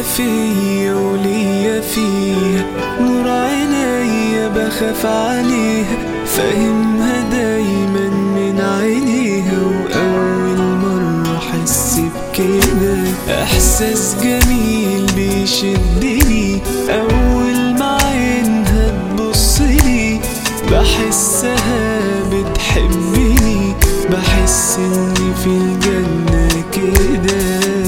فيا وليا فيها نور عينيا بخاف عليها فاهمها دايما من عينيها وأول مرة أحس بكده إحساس جميل بيشدني أول ما عينها تبصلي بحسها بتحبني بحس إني في الجنة كده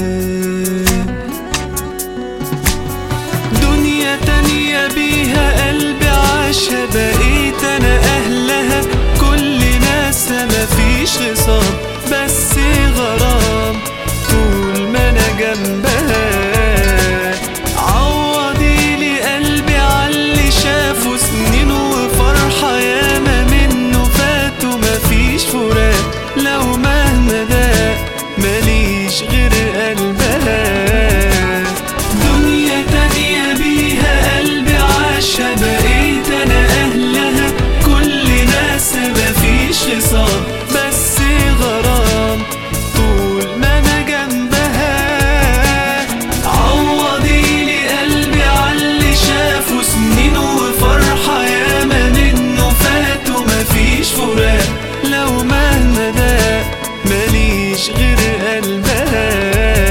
دنيا تانية بيها قلبي عاشها بقيت انا اهلها كل ناس مفيش خصام بس غرام طول ما انا جنبها عوضي لي قلبي عاللي شافه سنين وفرحة ياما منه فات ومفيش فراق لو مهما ده ماليش غير قلبها دنيا تانية بيها قلبي عاشها بقيت انا اهلها كل ناس مفيش خصام بس غرام طول ما انا جنبها عوضي لي قلبي عاللي شافه سنين وفرحة ياما منه فات ومفيش فراق لو مهما ده ماليش غير قلبها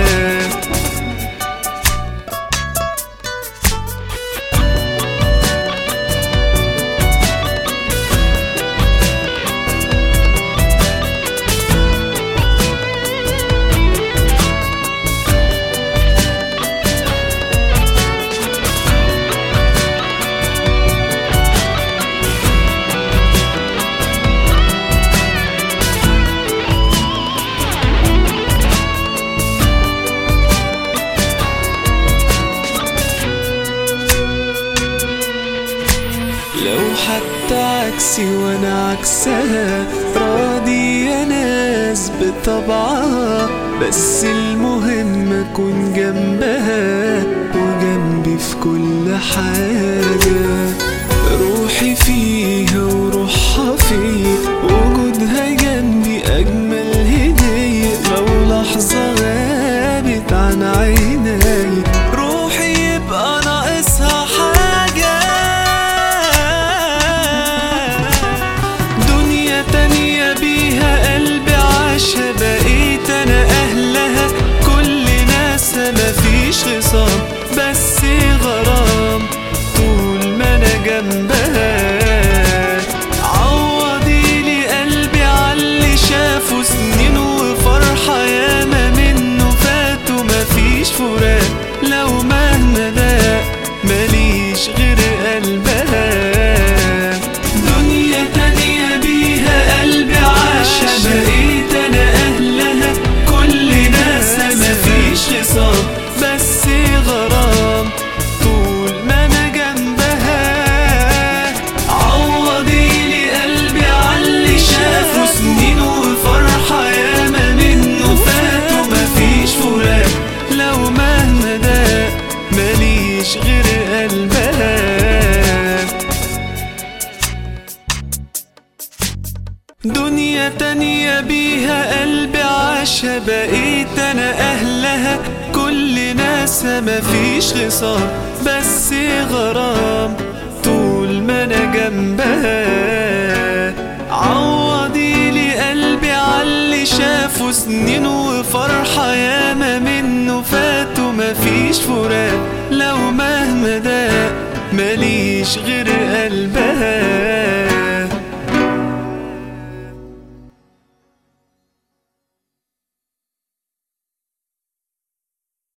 لو حتى عكسي وانا عكسها راضي يا ناس بطبعها بس المهم اكون جنبها وجنبي في كل حاجة روحي فيها وروحها فيا وجودها جنبي اجمل هدية لو لحظة غابت عن عيني روحي يبقى ناقصها حاجة دنيا تانية بيها قلبي عاشها بقيت انا اهلها كل ناس مفيش خصام بس غرام طول ما انا جنبها عوضي لي قلبي عاللي شافه سنين وفرحة ياما منه فات ومفيش فراق لو مهما ده ماليش غير قلبها دنيا تانية بيها قلبي عاشها بقيت انا اهلها كل ناس مفيش خصام بس غرام طول ما انا جنبها عوضي لي قلبي عاللي شافه سنين وفرحة ياما منه فات ومفيش فراق لو مهما ده ماليش غير قلبها دنيا تانية بيها قلبي عاشها بقيت انا اهلها كل ناس مفيش خصام بس غرام طول ما انا جنبها عوضي لي قلبي عاللي شافه سنين وفرحة ياما منه فات ومفيش فراق لو مهما ده ماليش غير قلبها